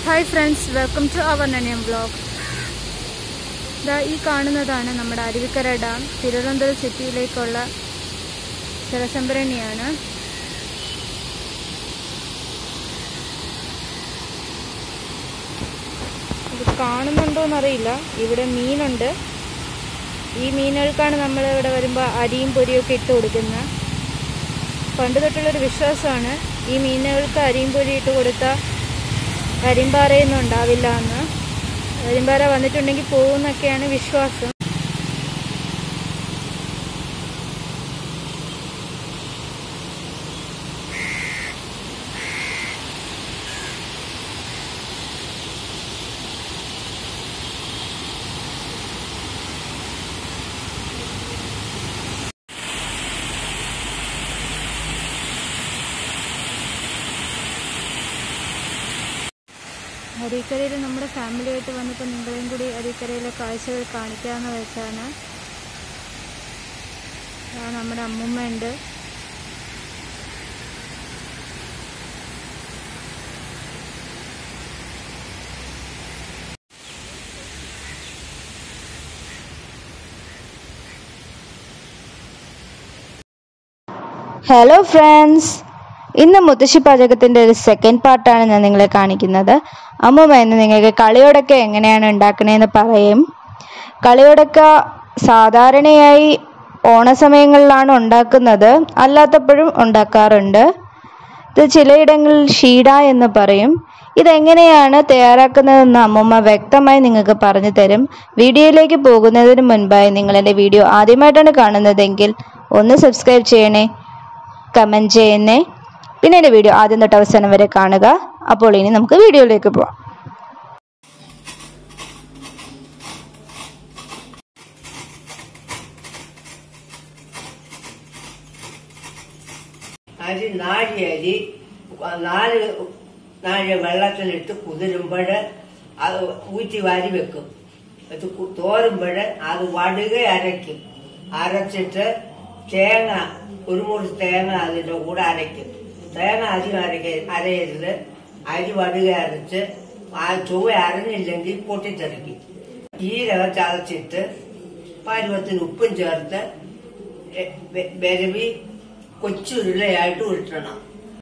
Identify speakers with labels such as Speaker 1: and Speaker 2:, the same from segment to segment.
Speaker 1: hi friends welcome to our നനിയം vlog ഇതാ ഈ കാണുന്നതാണ് നമ്മുടെ അരുവിക്കര ഡാം തിരുവനന്തപുരം സിറ്റിയിലേക്കുള്ള ജലസംഭരണിയാണ് ഇത് കാണുന്നുണ്ടോ എന്നറിയില്ല ഇവിടെ മീനുണ്ട് ഈ മീനുകൾക്കാണ് നമ്മൾ ഇവിടെ വരുമ്പോൾ അരിയും പൊരിയൊക്കെ ഇട്ട് കൊടുക്കുന്നത് പണ്ട് തൊട്ടുള്ളൊരു വിശ്വാസമാണ് ഈ മീനുകൾക്ക് അരിയും പൊരി ഇട്ട് കൊടുത്താൽ കരിമ്പാറയൊന്നും ഉണ്ടാവില്ല എന്ന് കരിമ്പാറ വന്നിട്ടുണ്ടെങ്കിൽ പോകുന്നൊക്കെയാണ് വിശ്വാസം അരീക്കരയിൽ നമ്മുടെ ഫാമിലിയായിട്ട് വന്നപ്പോൾ നിങ്ങളെയും കൂടി അരീക്കരയിലെ കാഴ്ചകൾ കാണിക്കാമെന്ന് വെച്ചാണ് ആ നമ്മുടെ അമ്മൂമ്മ ഉണ്ട്
Speaker 2: ഹലോ ഫ്രണ്ട്സ് ഇന്ന് മുത്തശ്ശി പാചകത്തിൻ്റെ ഒരു സെക്കൻഡ് പാർട്ടാണ് ഞാൻ നിങ്ങളെ കാണിക്കുന്നത് അമ്മൂമ്മ ഇന്ന് നിങ്ങൾക്ക് കളിയോടൊക്കെ എങ്ങനെയാണ് ഉണ്ടാക്കണേന്ന് പറയും കളിയോടൊക്ക സാധാരണയായി ഓണസമയങ്ങളിലാണ് ഉണ്ടാക്കുന്നത് അല്ലാത്തപ്പോഴും ഉണ്ടാക്കാറുണ്ട് ഇത് ചിലയിടങ്ങളിൽ ഷീഡ എന്ന് പറയും ഇതെങ്ങനെയാണ് തയ്യാറാക്കുന്നതെന്ന് അമ്മൂമ്മ വ്യക്തമായി നിങ്ങൾക്ക് പറഞ്ഞു തരും വീഡിയോയിലേക്ക് പോകുന്നതിന് മുൻപായി നിങ്ങൾ എൻ്റെ വീഡിയോ ആദ്യമായിട്ടാണ് കാണുന്നതെങ്കിൽ ഒന്ന് സബ്സ്ക്രൈബ് ചെയ്യണേ കമൻറ്റ് ചെയ്യുന്നേ പിന്നെ എൻ്റെ വീഡിയോ ആദ്യം തൊട്ട് അവസാനം വരെ കാണുക അപ്പോൾ ഇനി നമുക്ക് വീഡിയോയിലേക്ക് പോവാം
Speaker 3: അരി നാഴി അരി നാല് നാഴി വെള്ളത്തിലിട്ട് കുതിരുമ്പോൾ അത് ഊറ്റി വാരി വെക്കും അത് കു- തോരുമ്പോൾ അത് വടുക അരയ്ക്കും അരച്ചിട്ട് തേങ്ങ ഒരു മുറി തേങ്ങ അതിന്റെ കൂടെ അരയ്ക്കും തേങ്ങ അധികം അരയ്ക്ക അരയരുത് അരി വടുക അരച്ച് ആ ചുവ അരഞ്ഞില്ലെങ്കിൽ പൊട്ടിത്തെറിക്കും ജീരകം ചതച്ചിട്ട് പരുവത്തിന് ഉപ്പും ചേർത്ത് എ- വെ- വിരവി കൊച്ചുരുളയായിട്ട് ഉരുട്ടണം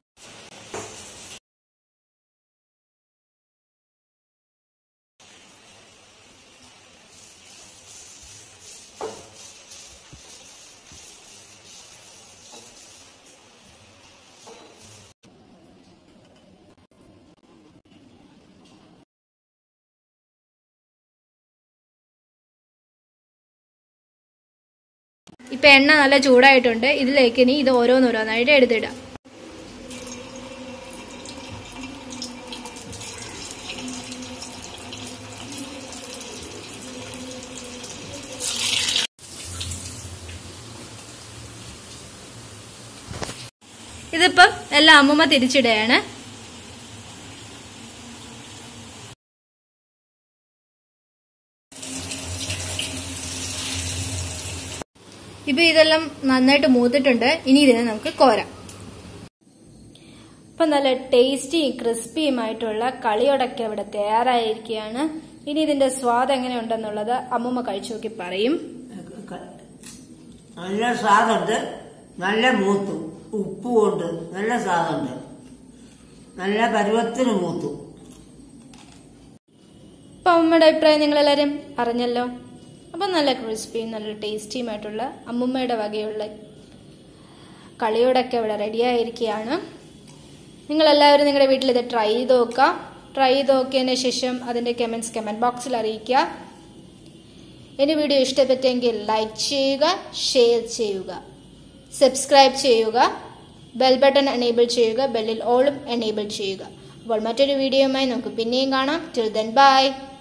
Speaker 1: ഇപ്പം എണ്ണ നല്ല ചൂടായിട്ടുണ്ട് ഇതിലേക്ക് ഇനി ഇത് ഓരോന്നോരോന്നായിട്ട് എടുത്തിടാം ഇതിപ്പം എല്ലാം അമ്മൂമ്മ തിരിച്ചിടുകയാണ് ഇപ്പൊ ഇതെല്ലാം നന്നായിട്ട് മൂത്തിട്ടുണ്ട് ഇനി ഇതിനെ നമുക്ക് കോരാം ഇപ്പൊ നല്ല ടേസ്റ്റിയും ക്രിസ്പിയുമായിട്ടുള്ള കളിയോടൊക്കെ ഇവിടെ തയ്യാറായിരിക്കുകയാണ് ഇനി ഇതിന്റെ സ്വാദ് എങ്ങനെയുണ്ടെന്നുള്ളത് അമ്മൂമ്മ കഴിച്ചു നോക്കി പറയും
Speaker 3: നല്ല സ്വാദുണ്ട് നല്ല മൂത്തു ഉപ്പ് കൊണ്ട് നല്ല സ്വാദുണ്ട് നല്ല പരുവത്തിന് മൂത്തു
Speaker 1: അപ്പൊ അമ്മയുടെ അഭിപ്രായം നിങ്ങൾ എല്ലാവരും അറിഞ്ഞല്ലോ അപ്പൊ നല്ല ക്രിസ്പിയും നല്ല ടേസ്റ്റിയുമായിട്ടുള്ള അമ്മുമ്മയുടെ വകയുള്ള കളിയോടൊക്കെ ഇവിടെ റെഡിയായിരിക്കുകയാണ് നിങ്ങൾ എല്ലാവരും നിങ്ങളുടെ വീട്ടിൽ ഇത് ട്രൈ ചെയ്ത് നോക്കുക ട്രൈ ചെയ്ത് നോക്കിയതിന് ശേഷം അതിന്റെ കമന്റ്സ് കമന്റ് ബോക്സിൽ അറിയിക്കുക എൻ്റെ വീഡിയോ ഇഷ്ടപ്പെട്ടെങ്കിൽ ലൈക്ക് ചെയ്യുക ഷെയർ ചെയ്യുക സബ്സ്ക്രൈബ് ചെയ്യുക ബെൽ ബട്ടൺ എനേബിൾ ചെയ്യുക ബെല്ലിൽ ഓളും എനേബിൾ ചെയ്യുക അപ്പോൾ മറ്റൊരു വീഡിയോയുമായി നമുക്ക് പിന്നെയും കാണാം ടിൽ ദെൻ ബൈ